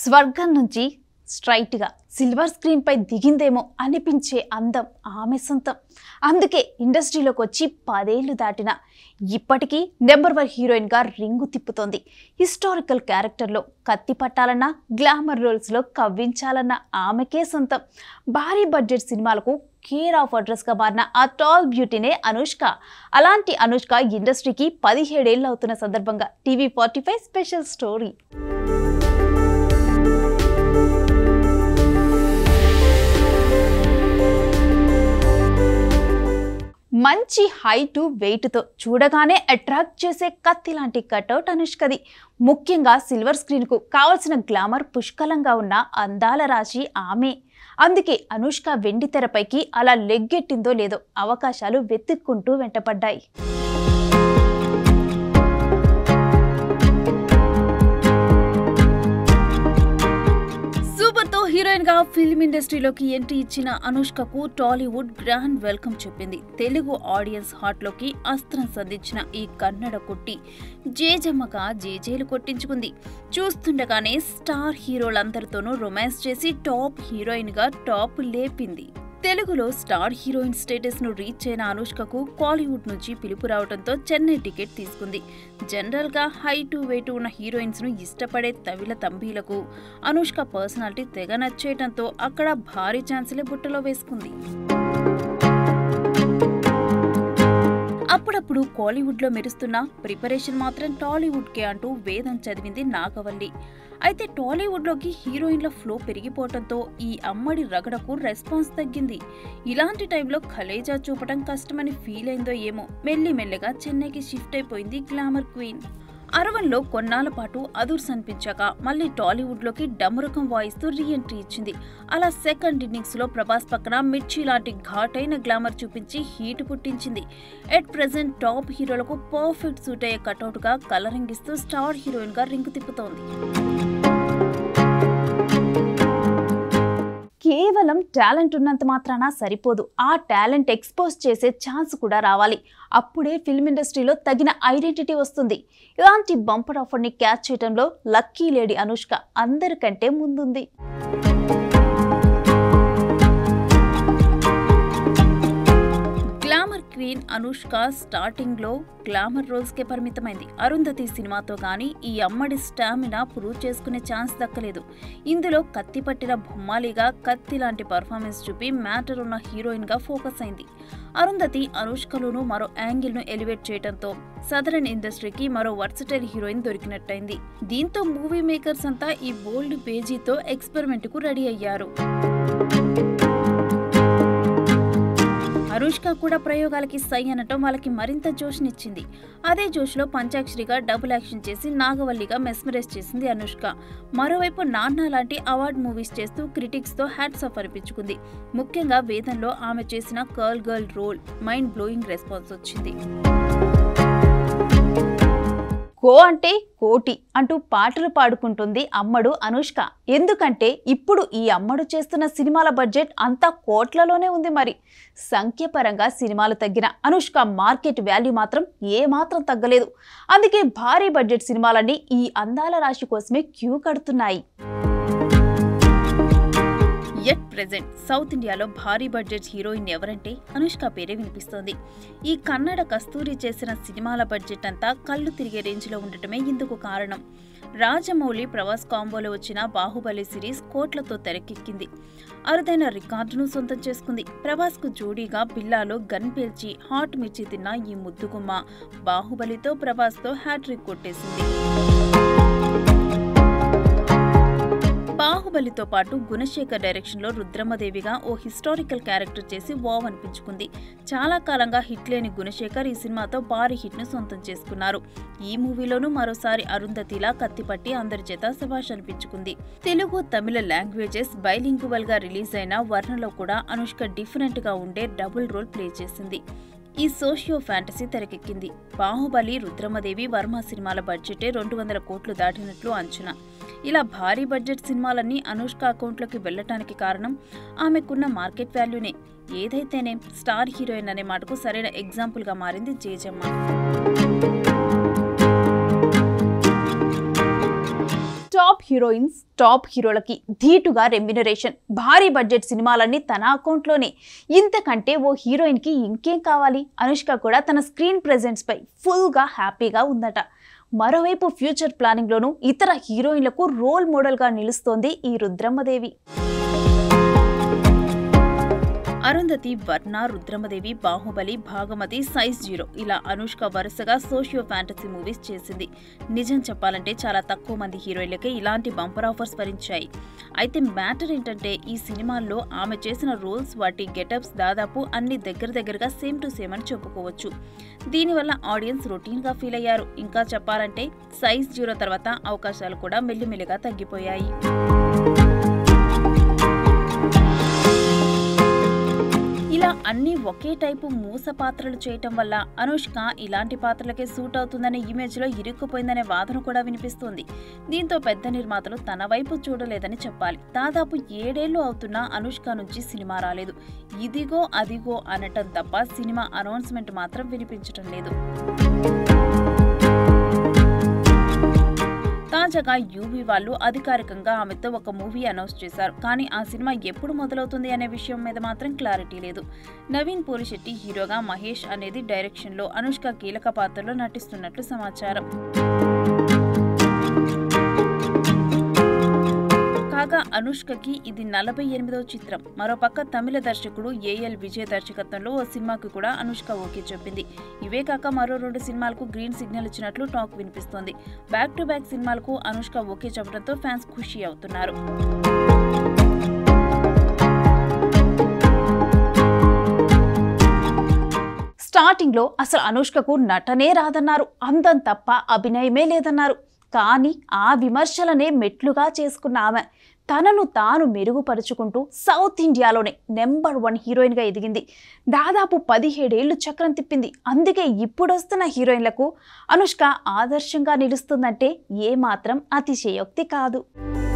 స్వర్గం నుంచి స్ట్రైట్గా సిల్వర్ స్క్రీన్పై దిగిందేమో అనిపించే అందం ఆమె సొంతం అందుకే ఇండస్ట్రీలోకి వచ్చి పదేళ్లు దాటిన ఇప్పటికీ నెంబర్ వన్ హీరోయిన్గా రింగు తిప్పుతోంది హిస్టారికల్ క్యారెక్టర్లో కత్తి పట్టాలన్నా గ్లామర్ రోల్స్లో కవ్వించాలన్న ఆమెకే సొంతం భారీ బడ్జెట్ సినిమాలకు కేర్ ఆఫ్ అడ్రస్గా మారిన ఆ టాల్ బ్యూటీనే అనుష్క అలాంటి అనుష్క ఇండస్ట్రీకి పదిహేడేళ్ళు అవుతున్న సందర్భంగా TV forty five special story మంచి హైటు వెయిట్తో చూడగానే అట్రాక్ట్ చేసే కత్తి లాంటి కటౌట్ అనుష్కది ముఖ్యంగా సిల్వర్ స్క్రీన్కు కావలసిన గ్లామర్ పుష్కలంగా ఉన్న అందాల రాశి ఆమె అందుకే అనుష్క వెండి తెరపైకి అలా లెగ్గెట్టిందో లేదో అవకాశాలు వెతుక్కుంటూ వెంటపడ్డాయి సూపర్ తో హీరోయిన్ గా ఫిల్మ్ ఇండస్ట్రీలోకి ఎంట్రీ ఇచ్చిన అనుష్కకు టాలీవుడ్ గ్రాండ్ వెల్కమ్ చెప్పింది తెలుగు ఆడియన్స్ హార్ట్ లోకి అస్త్రం సంధించిన ఈ కన్నడ కుట్టి జేజమ్మగా జేజేలు కొట్టించుకుంది చూస్తుండగానే స్టార్ హీరోలందరితోనూ రొమాన్స్ చేసి టాప్ హీరోయిన్ గా టాప్ లేపింది తెలుగులో స్టార్ హీరోయిన్ స్టేటస్ ను రీచ్ అయిన అనుష్కకు కాలీవుడ్ నుంచి పిలుపు రావడంతో చెన్నై టికెట్ తీసుకుంది జనరల్ గా హైటు వెయిట్ ఉన్న హీరోయిన్స్ ను ఇష్టపడే తవిల తంబీలకు అనుష్క పర్సనాలిటీ తెగ నచ్చేయడంతో అక్కడ భారీ ఛాన్సులే బుట్టలో వేసుకుంది అప్పుడప్పుడు కోలీవుడ్ లో మెరుస్తున్న ప్రిపరేషన్ మాత్రం టాలీవుడ్ కే అంటూ వేదం చదివింది నాగవల్లి అయితే టాలీవుడ్లోకి హీరోయిన్ల ఫ్లో పెరిగిపోవడంతో ఈ అమ్మడి రగడకు రెస్పాన్స్ తగ్గింది ఇలాంటి టైంలో కలేజా చూపటం కష్టమని ఫీల్ అయిందో ఏమో మెల్లి మెల్లగా చెన్నైకి షిఫ్ట్ అయిపోయింది గ్లామర్ క్వీన్ అరవన్లో కొన్నాళ్ల పాటు అదుర్స్ అనిపించాక మళ్ళీ టాలీవుడ్లోకి డమరుకం వాయిస్తూ రీఎంట్రీ ఇచ్చింది అలా సెకండ్ ఇన్నింగ్స్లో ప్రభాస్ పక్కన మిర్చి లాంటి ఘాటైన గ్లామర్ చూపించి హీట్ పుట్టించింది ఎట్ ప్రెసెంట్ టాప్ హీరోలకు పర్ఫెక్ట్ సూట్ అయ్యే కటౌట్గా కలరింగ్ ఇస్తూ స్టార్ హీరోయిన్గా రింగు తిప్పుతోంది కేవలం టాలెంట్ ఉన్నంత మాత్రాన సరిపోదు ఆ టాలెంట్ ఎక్స్పోజ్ చేసే ఛాన్స్ కూడా రావాలి అప్పుడే ఫిల్మ్ ఇండస్ట్రీలో తగిన ఐడెంటిటీ వస్తుంది ఇలాంటి బంపర్ ఆఫర్ని క్యాచ్ చేయడంలో లక్కీ లేడీ అనుష్క అందరికంటే ముందుంది గ్లామర్ క్వీన్ అనుష్క స్టార్టింగ్ లో గ్లామర్ రోల్స్ కే పరిమితమైంది అరుంధతి సినిమాతో గానీ ఈ అమ్మడి స్టామినా ప్రూవ్ చేసుకునే ఛాన్స్ దక్కలేదు ఇందులో కత్తి పట్టిన బొమ్మాలిగా కత్తి లాంటి పర్ఫార్మెన్స్ చూపి మ్యాటర్ ఉన్న హీరోయిన్ గా ఫోకస్ అయింది అరుంధతి అనుష్కలోనూ మరో యాంగిల్ ను ఎలివేట్ చేయడంతో సదరన్ ఇండస్ట్రీకి మరో వర్సటైల్ హీరోయిన్ దొరికినట్టయింది దీంతో మూవీ మేకర్స్ అంతా ఈ బోల్డ్ పేజీతో ఎక్స్పెరిమెంట్ కు రెడీ అయ్యారు అనుష్క కూడా ప్రయోగాలకి సై అనటం వాళ్ళకి మరింత జోష్నిచ్చింది అదే జోష్లో పంచాక్షరిగా డబుల్ యాక్షన్ చేసి నాగవల్లిగా మెస్మరైజ్ చేసింది అనుష్క మరోవైపు నాన్న లాంటి అవార్డ్ మూవీస్ చేస్తూ క్రిటిక్స్తో హ్యాట్స్ ఆఫ్ అనిపించుకుంది ముఖ్యంగా వేదంలో ఆమె చేసిన curl girl role mind blowing response వచ్చింది కో అంటే కోటి అంటూ పాటలు పాడుకుంటుంది అమ్మడు అనుష్క ఎందుకంటే ఇప్పుడు ఈ అమ్మడు చేస్తున్న సినిమాల బడ్జెట్ అంతా కోట్లలోనే ఉంది మరి సంఖ్యపరంగా సినిమాలు తగ్గిన అనుష్క మార్కెట్ వాల్యూ మాత్రం ఏ మాత్రం తగ్గలేదు అందుకే భారీ బడ్జెట్ సినిమాలన్నీ ఈ అందాల రాశి కోసమే క్యూ కడుతున్నాయి ఎట్ ప్రెజెంట్ సౌత్ ఇండియాలో భారీ బడ్జెట్ హీరోయిన్ ఎవరంటే అనుష్క పేరే వినిపిస్తోంది ఈ కన్నడ కస్తూరి చేసిన సినిమాల బడ్జెట్ అంతా కళ్ళు తిరిగే రేంజ్లో ఉండటమే ఇందుకు కారణం రాజమౌళి ప్రవాస్ కాంబోలో వచ్చిన బాహుబలి సిరీస్ కోట్లతో తెరకెక్కింది అరుదైన రికార్డును సొంతం చేసుకుంది ప్రభాస్కు జోడీగా బిల్లాలో గన్ పేల్చి హాట్ మిర్చి తిన్న ఈ ముద్దుగుమ్మ బాహుబలితో ప్రభాస్తో హ్యాట్రిక్ కొట్టేసింది బాహుబలితో పాటు గుణశేఖర్ డైరెక్షన్లో రుద్రమదేవిగా ఓ హిస్టారికల్ క్యారెక్టర్ చేసి వావ్ అనిపించుకుంది చాలా కాలంగా హిట్ లేని గుణశేఖర్ ఈ సినిమాతో భారీ హిట్ను సొంతం చేసుకున్నారు ఈ మూవీలోనూ మరోసారి అరుంధతిలా కత్తిపట్టి అందరి చేత శభాష్ అనిపించుకుంది తెలుగు తమిళ లాంగ్వేజెస్ బైలింగువల్ గా రిలీజ్ అయిన వర్ణలో కూడా అనుష్క డిఫరెంట్ గా ఉండే డబుల్ రోల్ ప్లే చేసింది ఈ సోషియో ఫ్యాంటసీ తెరకెక్కింది బాహుబలి రుద్రమదేవి వర్మ సినిమాల బడ్జెటే రెండు వందల కోట్లు దాటినట్లు అంచనా ఇలా భారీ బడ్జెట్ సినిమాలన్నీ అనుష్క అకౌంట్లోకి వెళ్ళటానికి కారణం ఆమెకున్న మార్కెట్ వాల్యూనే ఏదైతేనే స్టార్ హీరోయిన్ అనే మాటకు సరైన ఎగ్జాంపుల్గా మారింది జేజమ్మ టాప్ హీరోయిన్స్ టాప్ హీరోలకి ధీటుగా రెమ్యునరేషన్ భారీ బడ్జెట్ సినిమాలన్నీ తన అకౌంట్లోనే ఇంతకంటే ఓ హీరోయిన్కి ఇంకేం కావాలి అనుష్క కూడా తన స్క్రీన్ ప్రెజెన్స్పై ఫుల్గా హ్యాపీగా ఉందట మరోవైపు ఫ్యూచర్ ప్లానింగ్లోనూ ఇతర హీరోయిన్లకు రోల్ మోడల్గా నిలుస్తోంది ఈ రుద్రమ్మదేవి అరుంధతి వర్ణ రుద్రమదేవి బాహుబలి భాగమతి సైజ్ జీరో ఇలా అనుష్క వరుసగా సోషియో ఫ్యాంటసీ మూవీస్ చేసింది నిజం చెప్పాలంటే చాలా తక్కువ మంది హీరోయిన్లకే ఇలాంటి బంపర్ ఆఫర్స్ భరించాయి అయితే మ్యాటర్ ఏంటంటే ఈ సినిమాల్లో ఆమె చేసిన రోల్స్ వాటి గెటప్స్ దాదాపు అన్ని దగ్గర దగ్గరగా సేమ్ టు సేమ్ అని చెప్పుకోవచ్చు దీనివల్ల ఆడియన్స్ రొటీన్గా ఫీల్ అయ్యారు ఇంకా చెప్పాలంటే సైజ్ జీరో తర్వాత అవకాశాలు కూడా మెల్లిమెల్లిగా తగ్గిపోయాయి ఇలా అన్ని ఒకే టైపు మూస పాత్రలు చేయటం వల్ల అనుష్క ఇలాంటి పాత్రలకే సూట్ అవుతుందనే ఇమేజ్లో ఇరుక్కుపోయిందనే వాదన కూడా వినిపిస్తుంది దీంతో పెద్ద నిర్మాతలు తన వైపు చూడలేదని చెప్పాలి దాదాపు ఏడేళ్లు అవుతున్నా అనుష్క నుంచి సినిమా రాలేదు ఇదిగో అదిగో అనటం తప్ప సినిమా అనౌన్స్మెంట్ మాత్రం వినిపించటం లేదు తాజాగా యూవీ వాళ్ళు అధికారికంగా ఆమెతో ఒక మూవీ అనౌన్స్ చేశారు కానీ ఆ సినిమా ఎప్పుడు మొదలవుతుంది అనే విషయం మీద మాత్రం క్లారిటీ లేదు నవీన్ పూరిశెట్టి హీరోగా మహేష్ అనేది డైరెక్షన్లో అనుష్క కీలక పాత్రలో నటిస్తున్నట్లు సమాచారం కాగా అనుష్కకి ఇది నలభై ఎనిమిదవ చిత్రం మరోపక్క తమిళ దర్శకుడు ఏఎల్ విజయ్ దర్శకత్వంలో ఓ సినిమాకి కూడా అనుష్క ఓకే చెప్పింది ఇవే కాక మరో రెండు సినిమాలకు గ్రీన్ సిగ్నల్ ఇచ్చినట్లు టాక్ వినిపిస్తోంది బ్యాక్ టు బ్యాక్ సినిమాలకు అనుష్క ఓకే చెప్పడంతో ఫ్యాన్స్ ఖుషి అవుతున్నారు స్టార్టింగ్లో అసలు అనుష్కకు నటనే రాదన్నారు అందం తప్ప అభినయమే లేదన్నారు కానీ ఆ విమర్శలనే మెట్లుగా చేసుకున్న ఆమె తనను తాను మెరుగుపరుచుకుంటూ సౌత్ ఇండియాలోనే నెంబర్ వన్ హీరోయిన్గా ఎదిగింది దాదాపు పదిహేడేళ్లు చక్రం తిప్పింది అందుకే ఇప్పుడొస్తున్న హీరోయిన్లకు అనుష్క ఆదర్శంగా నిలుస్తుందంటే ఏమాత్రం అతిశయోక్తి కాదు